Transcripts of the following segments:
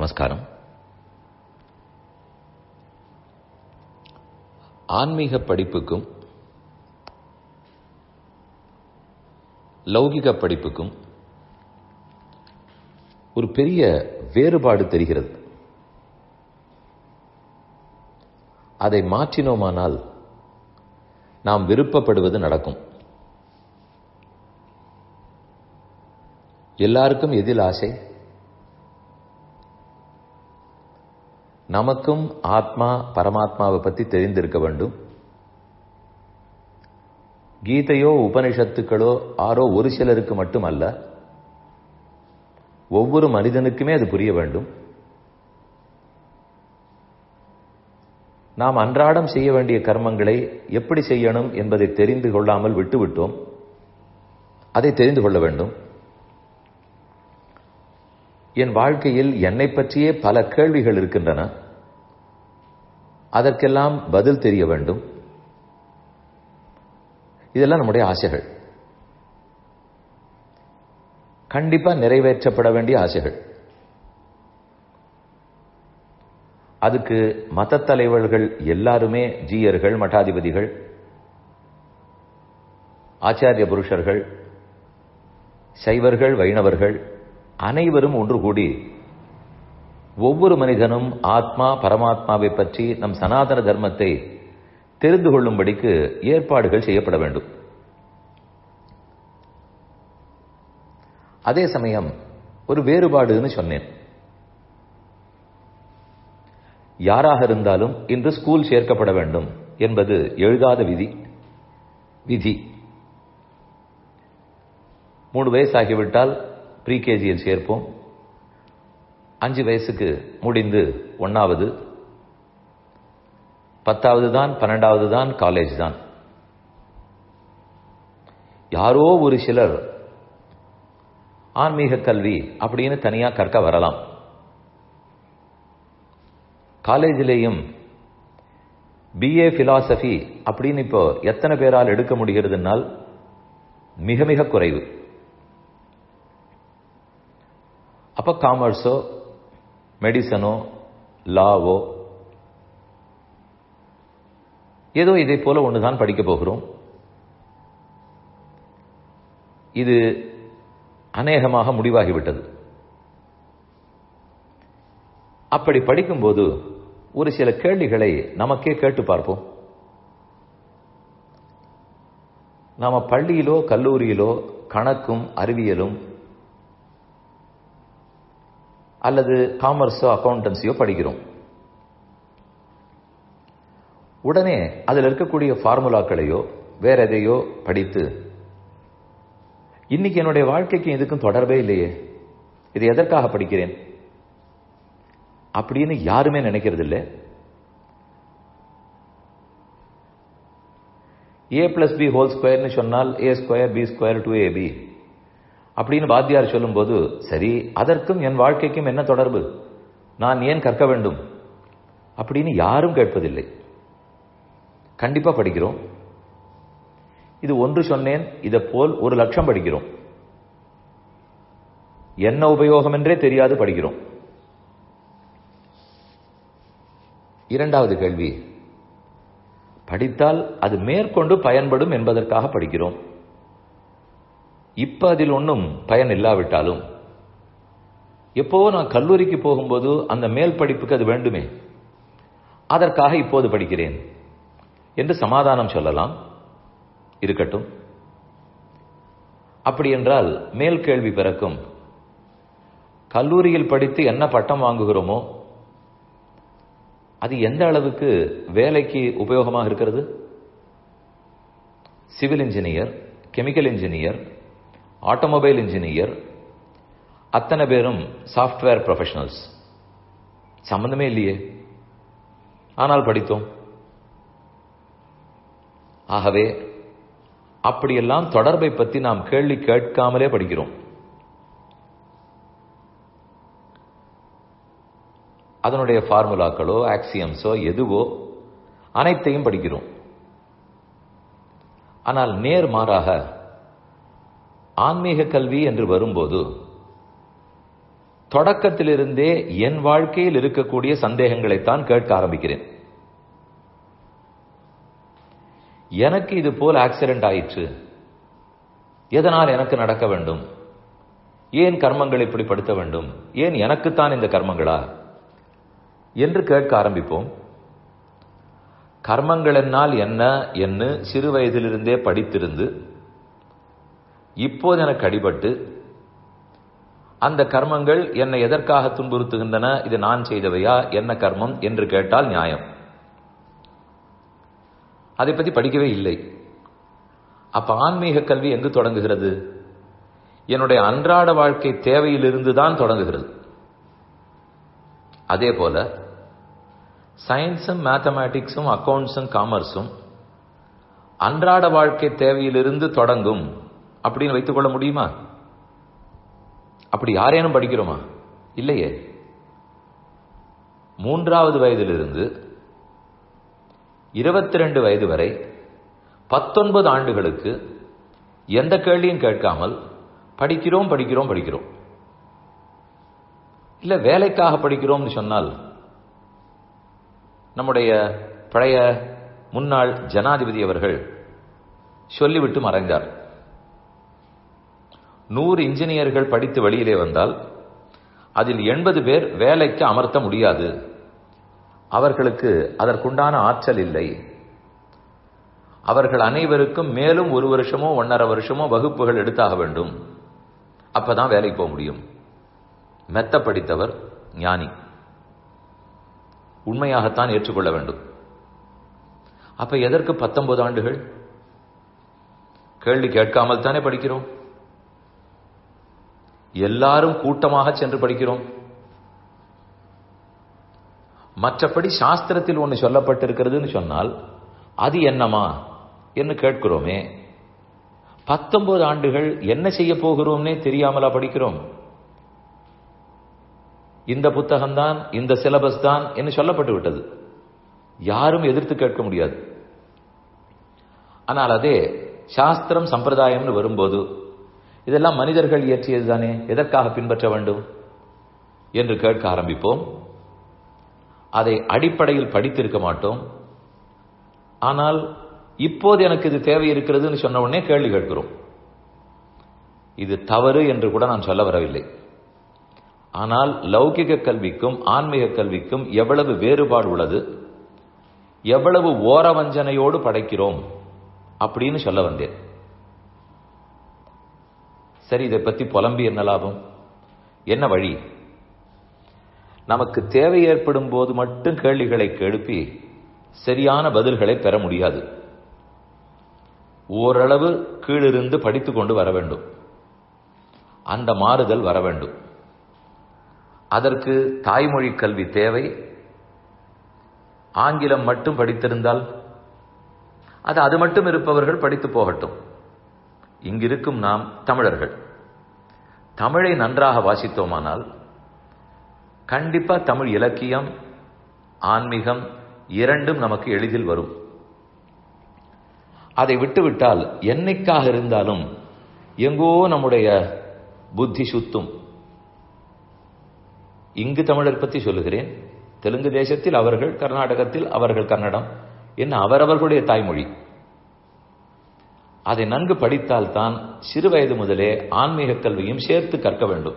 நமஸ்காரம் ஆன்மீக படிப்புக்கும் லௌகிக படிப்புக்கும் ஒரு பெரிய வேறுபாடு தெரிகிறது அதை மாற்றினோமானால் நாம் விருப்பப்படுவது நடக்கும் எல்லாருக்கும் எதில் ஆசை நமக்கும் ஆத்மா பரமாத்மாவை பற்றி தெரிந்திருக்க வேண்டும் கீதையோ உபனிஷத்துக்களோ ஆரோ ஒரு சிலருக்கு மட்டுமல்ல ஒவ்வொரு மனிதனுக்குமே அது புரிய வேண்டும் நாம் அன்றாடம் செய்ய வேண்டிய கர்மங்களை எப்படி செய்யணும் என்பதை தெரிந்து கொள்ளாமல் விட்டுவிட்டோம் அதை தெரிந்து கொள்ள வேண்டும் என் வாழ்க்கையில் என்னை பற்றியே பல கேள்விகள் இருக்கின்றன அதற்கெல்லாம் பதில் தெரிய வேண்டும் இதெல்லாம் நம்முடைய ஆசைகள் கண்டிப்பா நிறைவேற்றப்பட வேண்டிய ஆசைகள் அதுக்கு மத தலைவர்கள் எல்லாருமே ஜீயர்கள் மட்டாதிபதிகள் ஆச்சாரிய புருஷர்கள் சைவர்கள் வைணவர்கள் அனைவரும் ஒன்று கூடி ஒவ்வொரு மனிதனும் ஆத்மா பரமாத்மாவை பற்றி நம் சனாதன தர்மத்தை தெரிந்து கொள்ளும்படிக்கு ஏற்பாடுகள் செய்யப்பட வேண்டும் அதே சமயம் ஒரு வேறுபாடுன்னு சொன்னேன் யாராக இருந்தாலும் இன்று ஸ்கூல் சேர்க்கப்பட வேண்டும் என்பது எழுதாத விதி விதி மூணு வயசாகிவிட்டால் ப்ரீகேஜியில் சேர்ப்போம் அஞ்சு வயசுக்கு முடிந்து ஒன்னாவது பத்தாவது தான் பன்னெண்டாவது தான் காலேஜ் தான் யாரோ ஒரு சிலர் ஆன்மீக கல்வி அப்படின்னு தனியா கற்க வரலாம் காலேஜிலேயும் பிஏ பிலாசபி அப்படின்னு இப்போ எத்தனை பேரால் எடுக்க முடிகிறதுனால் மிக மிக குறைவு அப்ப காமர்ஸோ மெடிசனோ லாவோ ஏதோ இதை போல ஒன்றுதான் படிக்க போகிறோம் இது அநேகமாக முடிவாகிவிட்டது அப்படி படிக்கும்போது ஒரு சில கேள்விகளை நமக்கே கேட்டு பார்ப்போம் நாம பள்ளியிலோ கல்லூரியிலோ கணக்கும் அறிவியலும் அல்லது காமர்ஸோ அக்கௌண்டன்சியோ படிக்கிறோம் உடனே அதில் இருக்கக்கூடிய ஃபார்முலாக்களையோ வேற எதையோ படித்து இன்னைக்கு என்னுடைய வாழ்க்கைக்கு இதுக்கும் தொடர்பே இல்லையே இது எதற்காக படிக்கிறேன் அப்படின்னு யாருமே நினைக்கிறது இல்லை ஏ பிளஸ் பி ஹோல் ஸ்கொயர்னு சொன்னால் A square B square two A B அப்படின்னு வாத்தியார் சொல்லும்போது சரி அதற்கும் என் வாழ்க்கைக்கும் என்ன தொடர்பு நான் ஏன் கற்க வேண்டும் அப்படின்னு யாரும் கேட்பதில்லை கண்டிப்பா படிக்கிறோம் இது ஒன்று சொன்னேன் இதை போல் ஒரு லட்சம் படிக்கிறோம் என்ன உபயோகம் என்றே தெரியாது படிக்கிறோம் இரண்டாவது கேள்வி படித்தால் அது மேற்கொண்டு பயன்படும் என்பதற்காக படிக்கிறோம் இப்ப அதில் ஒன்றும் பயன் இல்லாவிட்டாலும் எப்போ நான் கல்லூரிக்கு போகும்போது அந்த மேல் படிப்புக்கு அது வேண்டுமே அதற்காக இப்போது படிக்கிறேன் என்று சமாதானம் சொல்லலாம் இருக்கட்டும் அப்படி என்றால் மேல் கேள்வி பிறக்கும் கல்லூரியில் படித்து என்ன பட்டம் வாங்குகிறோமோ அது எந்த அளவுக்கு வேலைக்கு உபயோகமாக இருக்கிறது civil engineer chemical engineer automobile engineer அத்தனை பேரும் சாஃப்ட்வேர் ப்ரொஃபஷனல்ஸ் சம்பந்தமே இல்லையே ஆனால் படித்தோம் ஆகவே அப்படியெல்லாம் தொடர்பை பற்றி நாம் கேள்வி கேட்காமலே படிக்கிறோம் அதனுடைய ஃபார்முலாக்களோ ஆக்சியம்ஸோ எதுவோ அனைத்தையும் படிக்கிறோம் ஆனால் நேர் மாறாக ஆன்மீக கல்வி என்று வரும்போது தொடக்கத்திலிருந்தே என் வாழ்க்கையில் இருக்கக்கூடிய சந்தேகங்களைத்தான் கேட்க ஆரம்பிக்கிறேன் எனக்கு இது போல் ஆக்சிடென்ட் ஆயிற்று எதனால் எனக்கு நடக்க வேண்டும் ஏன் கர்மங்கள் இப்படி படுத்த வேண்டும் ஏன் எனக்குத்தான் இந்த கர்மங்களா என்று கேட்க ஆரம்பிப்போம் கர்மங்கள் என்னால் என்ன என்று சிறு வயதிலிருந்தே படித்திருந்து இப்போது எனக்கு அடிபட்டு அந்த கர்மங்கள் என்னை எதற்காக துன்புறுத்துகின்றன இது நான் செய்தவையா என்ன கர்மம் என்று கேட்டால் நியாயம் அதை பற்றி படிக்கவே இல்லை அப்ப ஆன்மீக கல்வி எங்கு தொடங்குகிறது என்னுடைய அன்றாட வாழ்க்கை தேவையிலிருந்து தான் தொடங்குகிறது அதே போல சயின்ஸும் மேத்தமேட்டிக்ஸும் அக்கௌண்ட்ஸும் காமர்ஸும் அன்றாட வாழ்க்கை தேவையிலிருந்து தொடங்கும் அப்படின்னு வைத்துக் கொள்ள முடியுமா அப்படி யாரேனும் படிக்கிறோமா இல்லையே மூன்றாவது வயதிலிருந்து இருபத்தி ரெண்டு வயது வரை பத்தொன்பது ஆண்டுகளுக்கு எந்த கேள்வியும் கேட்காமல் படிக்கிறோம் படிக்கிறோம் படிக்கிறோம் இல்ல வேலைக்காக படிக்கிறோம்னு சொன்னால் நம்முடைய பழைய முன்னாள் ஜனாதிபதி அவர்கள் சொல்லிவிட்டு மறைந்தார் நூறு இன்ஜினியர்கள் படித்து வெளியிலே வந்தால் அதில் எண்பது பேர் வேலைக்கு அமர்த்த முடியாது அவர்களுக்கு அதற்குண்டான ஆற்றல் இல்லை அவர்கள் அனைவருக்கும் மேலும் ஒரு வருஷமோ ஒன்றரை வருஷமோ வகுப்புகள் எடுத்தாக வேண்டும் அப்பதான் வேலைக்கு போக முடியும் மெத்த படித்தவர் ஞானி உண்மையாகத்தான் ஏற்றுக்கொள்ள வேண்டும் அப்ப எதற்கு பத்தொன்பது ஆண்டுகள் கேள்வி கேட்காமல் தானே படிக்கிறோம் எல்லாரும் கூட்டமாக சென்று படிக்கிறோம் மற்றபடி சாஸ்திரத்தில் ஒன்று சொல்லப்பட்டிருக்கிறதுன்னு சொன்னால் அது என்னமா என்று கேட்கிறோமே பத்தொன்பது ஆண்டுகள் என்ன செய்ய போகிறோம்னே தெரியாமலா படிக்கிறோம் இந்த புத்தகம்தான் இந்த சிலபஸ் தான் என்று சொல்லப்பட்டு விட்டது யாரும் எதிர்த்து கேட்க முடியாது ஆனால் அதே சாஸ்திரம் சம்பிரதாயம்னு வரும்போது இதெல்லாம் மனிதர்கள் இயற்றியது தானே எதற்காக பின்பற்ற வேண்டும் என்று கேட்க ஆரம்பிப்போம் அதை அடிப்படையில் படித்திருக்க மாட்டோம் ஆனால் இப்போது எனக்கு இது தேவை இருக்கிறதுன்னு சொன்ன உடனே கேள்வி கேட்கிறோம் இது தவறு என்று கூட நான் சொல்ல வரவில்லை ஆனால் லௌகிக கல்விக்கும் ஆன்மீக கல்விக்கும் எவ்வளவு வேறுபாடு உள்ளது எவ்வளவு ஓரவஞ்சனையோடு படைக்கிறோம் அப்படின்னு சொல்ல வந்தேன் சரி இதை பத்தி புலம்பி என்ன லாபம் என்ன வழி நமக்கு தேவை ஏற்படும் போது மட்டும் கேள்விகளை எழுப்பி சரியான பதில்களை பெற முடியாது ஓரளவு கீழிருந்து படித்துக் கொண்டு வர வேண்டும் அந்த மாறுதல் வர வேண்டும் அதற்கு தாய்மொழி கல்வி தேவை ஆங்கிலம் மட்டும் படித்திருந்தால் அது அது மட்டும் இருப்பவர்கள் படித்து போகட்டும் இங்கிருக்கும் நாம் தமிழர்கள் தமிழை நன்றாக வாசித்தோமானால் கண்டிப்பா தமிழ் இலக்கியம் ஆன்மீகம் இரண்டும் நமக்கு எளிதில் வரும் அதை விட்டுவிட்டால் என்னைக்காக இருந்தாலும் எங்கோ நம்முடைய புத்தி சுத்தும் இங்கு தமிழர் பற்றி சொல்லுகிறேன் தெலுங்கு தேசத்தில் அவர்கள் கர்நாடகத்தில் அவர்கள் கன்னடம் என்ன அவரவர்களுடைய தாய்மொழி அதை நன்கு படித்தால் தான் சிறு வயது முதலே ஆன்மீக கல்வியும் சேர்த்து கற்க வேண்டும்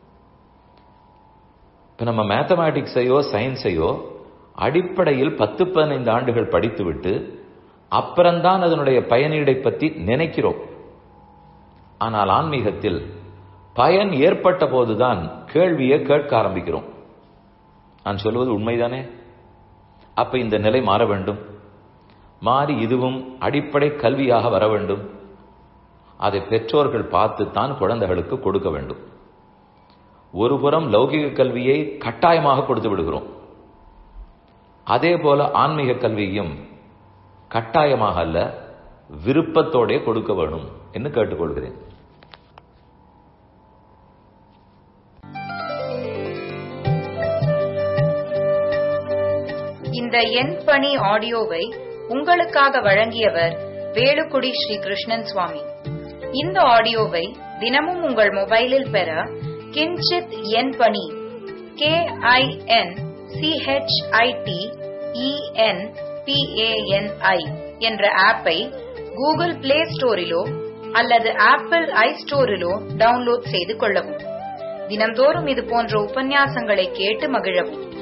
இப்ப நம்ம மேத்தமேட்டிக்ஸையோ சயின்ஸையோ அடிப்படையில் பத்து பதினைந்து ஆண்டுகள் படித்துவிட்டு அப்புறம்தான் அதனுடைய பயனீடை பற்றி நினைக்கிறோம் ஆனால் ஆன்மீகத்தில் பயன் ஏற்பட்ட போதுதான் கேள்வியை கேட்க ஆரம்பிக்கிறோம் நான் சொல்வது உண்மைதானே அப்ப இந்த நிலை மாற வேண்டும் மாறி இதுவும் அடிப்படை கல்வியாக வர வேண்டும் அதை பெற்றோர்கள் பார்த்துத்தான் குழந்தைகளுக்கு கொடுக்க வேண்டும் ஒருபுறம் லௌகிக கல்வியை கட்டாயமாக கொடுத்து விடுகிறோம் அதே போல ஆன்மீக கல்வியும் கட்டாயமாக அல்ல விருப்பத்தோடே கொடுக்க வேணும் என்று கேட்டுக்கொள்கிறேன் இந்த எண் பணி ஆடியோவை உங்களுக்காக வழங்கியவர் வேலுக்குடி ஸ்ரீ கிருஷ்ணன் சுவாமி இந்த ஆடியோவை தினமும் உங்கள் மொபைலில் பெற கிஞ்சித் என் பணி கே ஐ என் சிஹெச்ஐடி இஎன் பிஏஎன்ஐ என்ற ஆப்பை கூகுள் பிளே ஸ்டோரிலோ அல்லது ஆப்பிள் ஐ ஸ்டோரிலோ டவுன்லோட் செய்து கொள்ளவும் தினந்தோறும் இது போன்ற உபன்யாசங்களை கேட்டு மகிழவும்